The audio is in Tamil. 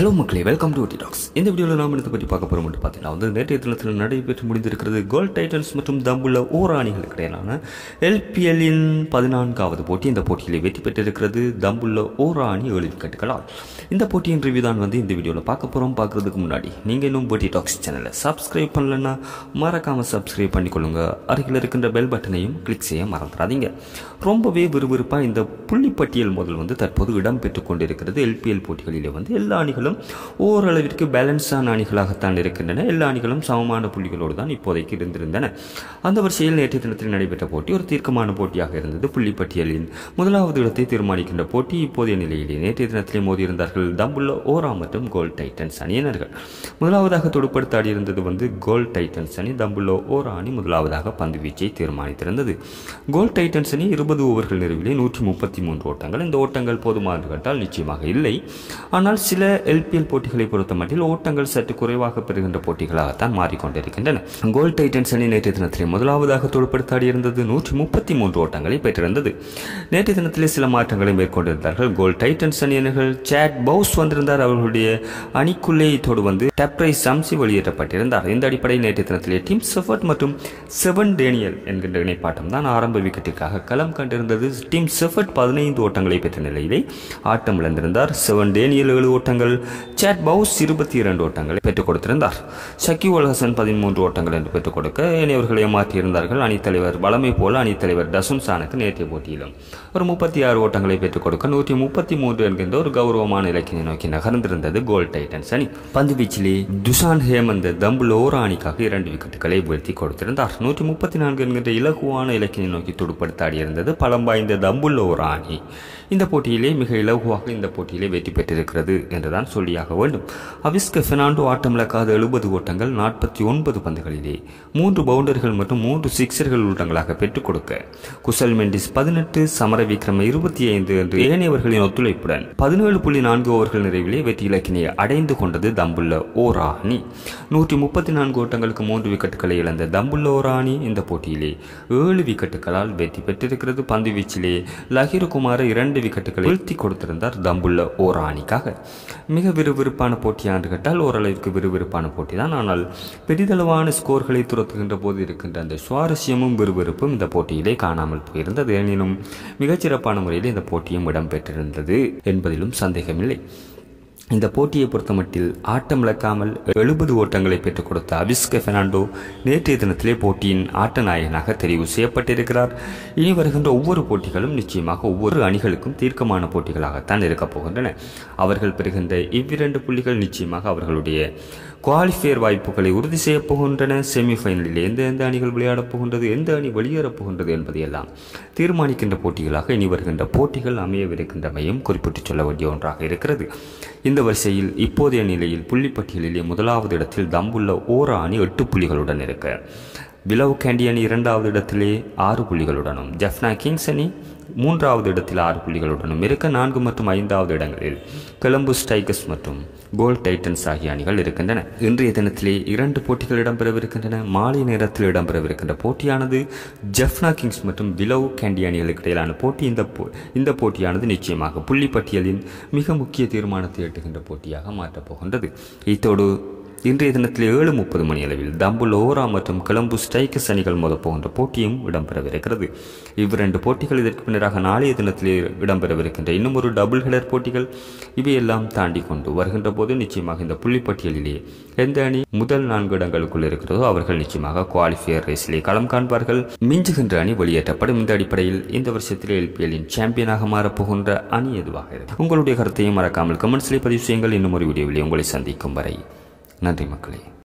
ஹலோ மக்களே வெல்கம் டு டாக்ஸ் இந்த வீடியோவில் நாம் இதை பற்றி பார்க்க போகிறோம் மட்டும் பார்த்தீங்கன்னா வந்து நேற்றைய தினத்தில் நடைபெற்று முடிந்திருக்கிறது கோல்ட் டைட்டன்ஸ் மற்றும் தம்புள்ள ஓர் அணிகளுக்கு இடையிலான எல்பிஎல்லின் பதினான்காவது போட்டி இந்த போட்டியில் வெற்றி பெற்றிருக்கிறது தம்புள்ள ஓர் அணி ஏழு விக்கெட்டுகளால் இந்த போட்டியின் ரிவ்யூ தான் வந்து இந்த வீடியோவில் பார்க்க போகிறோம் பார்க்குறதுக்கு முன்னாடி நீங்கள் இன்னும் போட்டி டாக்ஸ் சேனலை சப்ஸ்கிரைப் பண்ணலன்னா மறக்காமல் சப்ஸ்கிரைப் பண்ணிக்கொள்ளுங்க அருகில் இருக்கின்ற பெல் பட்டனையும் கிளிக் செய்ய மறந்துடாதீங்க ரொம்பவே விறுவிறுப்பாக இந்த புள்ளிப்பட்டியல் முதல் வந்து தற்போது இடம் பெற்றுக் கொண்டிருக்கிறது எல்பிஎல் போட்டிகளிலே வந்து எல்லா அணிகளும் ஓரளவிற்கு பேலன்ஸான அணிகளாகத்தான் இருக்கின்றன எல்லா அணிகளும் சமமான புள்ளிகளோடு தான் இப்போதைக்கு இருந்திருந்தன அந்த வரிசையில் நேற்றைய தினத்தில் நடைபெற்ற போட்டி ஒரு தீர்க்கமான போட்டியாக இருந்தது புள்ளிப்பட்டியலின் முதலாவது இடத்தை தீர்மானிக்கின்ற போட்டி இப்போதைய நிலையிலே நேற்றைய தினத்திலே மோதியிருந்தார்கள் தம்புள்ள ஓரா மற்றும் கோல் டைட்டன்ஸ் அணியினர்கள் முதலாவதாக தொடுப்படுத்த இருந்தது வந்து கோல் டைட்டன்ஸ் அணி தம்புள்ள ஓரா அணி முதலாவதாக பந்து வீச்சை தீர்மானித்திருந்தது கோல் டைட்டன்ஸ் அணி இருபது ஓவர்கள் நிறைவிலே நூற்றி முப்பத்தி மூன்று ஓட்டங்கள் இந்த ஓட்டங்கள் போதுமானது கேட்டால் நிச்சயமாக இல்லை ஆனால் சில எல்பிஎல் போட்டிகளை பொறுத்த மட்டில் ஓட்டங்கள் சற்று குறைவாக பெறுகின்ற போட்டிகளாகத்தான் மாறிக்கொண்டிருக்கின்றன கோல் டைட்டன்ஸ் அணி நேற்றைய தினத்திலே முதலாவதாக தொடுப்படுத்தாடி இருந்தது நூற்றி முப்பத்தி மூன்று ஓட்டங்களை பெற்றிருந்தது நேற்றைய தினத்திலே சில மாற்றங்களை மேற்கொண்டிருந்தார்கள் கோல் டைட்டன்ஸ் அணியினர்கள் சேட் பவுஸ் வந்திருந்தார் அவர்களுடைய அணிக்குள்ளே இதோடு வந்து டெப்ரை சம்சி வெளியேற்றப்பட்டிருந்தார் இந்த அடிப்படையில் நேற்றைய தினத்திலே டீம் செஃபர்ட் மற்றும் செவன் டேனியல் என்கின்ற இணைப்பாட்டம் தான் ஆரம்ப விக்கெட்டிற்காக களம் கண்டிருந்தது டீம் செஃபர்ட் பதினைந்து ஓட்டங்களை பெற்ற நிலையிலே ஆட்டம் இழந்திருந்தார் செவன் டேனியல் ஏழு ஓட்டங்கள் சேட் பவுஸ் இருபத்தி இரண்டு ஓட்டங்களை பெற்றுக் கொடுத்திருந்தார் ஷக்கிவுல் ஹசன் பதிமூன்று ஓட்டங்கள் என்று பெற்றுக் கொடுக்க ஏனையவர்களை மாற்றியிருந்தார்கள் அணித்தலைவர் வளமை போல அணித்தலைவர் டசுன் சானுக்கு நேற்றைய போட்டியிலும் ஒரு முப்பத்தி ஆறு ஓட்டங்களை பெற்றுக் கொடுக்க நூற்றி முப்பத்தி மூன்று என்கின்ற ஒரு கௌரவமான இலக்கினை நோக்கி நகர்ந்திருந்தது கோல் டைட்டன்ஸ் அணி பந்து வீச்சிலே துஷான் ஹேமந்த் தம்புலோர் அணிக்காக இரண்டு விக்கெட்டுகளை வீழ்த்தி கொடுத்திருந்தார் நூற்றி முப்பத்தி நான்கு என்கின்ற இலகுவான இலக்கினை நோக்கி துடுப்படுத்தாடி இருந்தது பலம் வாய்ந்த தம்புல்லோர் அணி இந்த போட்டியிலே மிக இலகுவாக இந்த போட்டியிலே வெற்றி பெற்றிருக்கிறது என்றுதான் சொல்லியாக வேண்டும் அவிஸ்க பெர்னாண்டோ ஆட்டமிழக்காத எழுபது ஓட்டங்கள் நாற்பத்தி ஒன்பது பந்துகளிலே மூன்று பவுண்டர்கள் மற்றும் மூன்று சிக்ஸர்கள் உள்ளடங்களாக பெற்றுக் கொடுக்க குசல் மெண்டிஸ் பதினெட்டு சமர விக்ரம இருபத்தி ஐந்து என்று ஏனையவர்களின் ஒத்துழைப்புடன் பதினேழு புள்ளி நான்கு ஓவர்கள் நிறைவிலே வெற்றி இலக்கினை அடைந்து கொண்டது தம்புள்ள ஓரா அணி நூற்றி முப்பத்தி நான்கு ஓட்டங்களுக்கு மூன்று விக்கெட்டுகளை இழந்த தம்புள்ள ஓரா அணி இந்த போட்டியிலே ஏழு விக்கெட்டுகளால் வெற்றி பெற்றிருக்கிறது பந்து வீச்சிலே லஹிருகுமார் இரண்டு விக்கெட்டுகளை வீழ்த்தி கொடுத்திருந்தார் தம்புள்ள ஓரா அணிக்காக மிக விறுவிறுப்பான போட்டியாண்டு கேட்டால் ஓரளவிற்கு விறுவிறுப்பான போட்டி தான் ஆனால் பெரிதளவான ஸ்கோர்களை துரத்துகின்ற போது இருக்கின்ற அந்த சுவாரஸ்யமும் விறுவிறுப்பும் இந்த போட்டியிலே காணாமல் போயிருந்தது எனினும் மிகச்சிறப்பான முறையில் இந்த போட்டியும் இடம்பெற்றிருந்தது என்பதிலும் சந்தேகமில்லை இந்த போட்டியை பொறுத்தமட்டில் ஆட்டம் இழக்காமல் எழுபது ஓட்டங்களை பெற்றுக் கொடுத்த அபிஸ்க பெர்னாண்டோ நேற்றைய தினத்திலே போட்டியின் ஆட்ட நாயகனாக தெரிவு செய்யப்பட்டிருக்கிறார் இனி வருகின்ற ஒவ்வொரு போட்டிகளும் நிச்சயமாக ஒவ்வொரு அணிகளுக்கும் தீர்க்கமான போட்டிகளாகத்தான் இருக்கப் போகின்றன அவர்கள் பெறுகின்ற இவ்விரண்டு புள்ளிகள் நிச்சயமாக அவர்களுடைய குவாலிஃபயர் வாய்ப்புகளை உறுதி செய்யப் போகின்றன செமிஃபைனலில் எந்த எந்த அணிகள் விளையாடப் போகின்றது எந்த அணி வெளியேறப் போகின்றது என்பதையெல்லாம் தீர்மானிக்கின்ற போட்டிகளாக இனி வருகின்ற போட்டிகள் அமையவிருக்கின்றமையும் குறிப்பிட்டு சொல்ல வேண்டிய ஒன்றாக இருக்கிறது இந்த வரிசையில் இப்போதைய நிலையில் புள்ளிப்பட்டியலிலே முதலாவது இடத்தில் தம்புள்ள ஓரா அணி எட்டு புள்ளிகளுடன் இருக்க விலவ் கேண்டி அணி இரண்டாவது இடத்திலே ஆறு புள்ளிகளுடனும் ஜெஃப்னா கிங்ஸ் அணி மூன்றாவது இடத்தில் ஆறு புள்ளிகளுடனும் இருக்க நான்கு மற்றும் ஐந்தாவது இடங்களில் கொலம்பு ஸ்டைகர்ஸ் மற்றும் கோல் டைட்டன்ஸ் ஆகிய அணிகள் இருக்கின்றன இன்றைய தினத்திலே இரண்டு போட்டிகள் இடம்பெறவிருக்கின்றன மாலை நேரத்தில் இடம்பெறவிருக்கின்ற போட்டியானது ஜெஃப்னா கிங்ஸ் மற்றும் விலவ் கேண்டி அணிகளுக்கு இடையிலான போட்டி இந்த போ இந்த போட்டியானது நிச்சயமாக புள்ளிப்பட்டியலின் மிக முக்கிய தீர்மானத்தை எட்டுகின்ற போட்டியாக மாற்றப் போகின்றது இத்தோடு இன்றைய தினத்தில் ஏழு முப்பது மணி அளவில் தம்புல் ஓரா மற்றும் கொலம்பு ஸ்டைக்கஸ் அணிகள் மோதப்போகின்ற போட்டியும் இடம்பெறவிருக்கிறது இவ்விரண்டு போட்டிகள் இதற்கு பின்னராக நாளைய தினத்தில் இடம்பெறவிருக்கின்ற இன்னும் ஒரு டபுள் ஹெடர் போட்டிகள் இவையெல்லாம் தாண்டி கொண்டு வருகின்ற போது நிச்சயமாக இந்த புள்ளிப்பட்டியலிலே எந்த அணி முதல் நான்கு இடங்களுக்குள் இருக்கிறதோ அவர்கள் நிச்சயமாக குவாலிஃபயர் ரேஸிலே களம் காண்பார்கள் மிஞ்சுகின்ற அணி வெளியேற்றப்படும் இந்த அடிப்படையில் இந்த வருஷத்திலே எல்பிஎல்லின் சாம்பியனாக மாறப்போகின்ற அணி எதுவாக இருக்கும் உங்களுடைய கருத்தையும் மறக்காமல் கமெண்ட்ஸ்லேயே பதிவு செய்யுங்கள் இன்னும் ஒரு வீடியோவிலே உங்களை சந்திக்கும் வரை நன்றி மக்களே